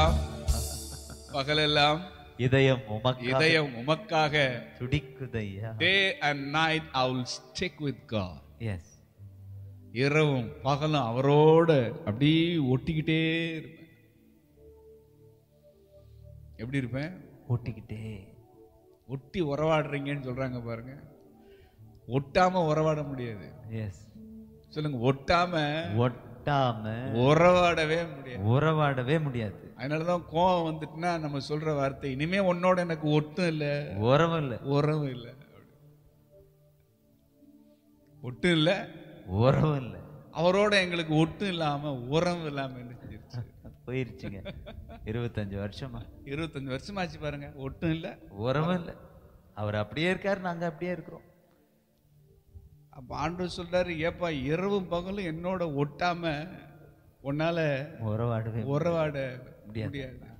இரவெல்லாம் பகலெல்லாம் இதயம் உமக்காக இதயம் உமக்காக துடிக்குதையா day and night I will stick with God's இரவும் பகலும் அவரோட அப்படியே ஒட்டிக்கிட்டே இருப்பேன் எப்படி இருப்பேன் ஓட்டிக்கிட்டே ஒட்டி உறவாடுறீங்கன்னு சொல்றாங்க பாருங்க ஒட்டாம உறவாட முடியாது எஸ் சொல்லுங்க ஒட்டாம ஒட்டாம உறவாடவே முடியாது உறவாடவே முடியாது அதனாலதான் கோவம் வந்துட்டுனா நம்ம சொல்ற வார்த்தை இனிமே உன்னோட எனக்கு ஒட்டும் இல்ல உறவும் இல்லை உறவும் இல்ல ஒட்டும் இல்ல உறவும் இல்லை அவரோட எங்களுக்கு ஒட்டும் இல்லாம உறவு இல்லாம இருந்துச்சு போயிருச்சுங்க இருபத்தஞ்சு வருஷமா இருபத்தஞ்சு வருஷமாச்சு பாருங்க ஒட்டும் இல்ல உறவும் இல்லை அவர் அப்படியே இருக்காரு நாங்க அப்படியே இருக்கிறோம் அப்ப ஆண்டவர் சொல்றாரு ஏப்பா இரவும் பகலும் என்னோட ஒட்டாம உன்னால உறவாடவே உறவாட முடியாது. முடியாது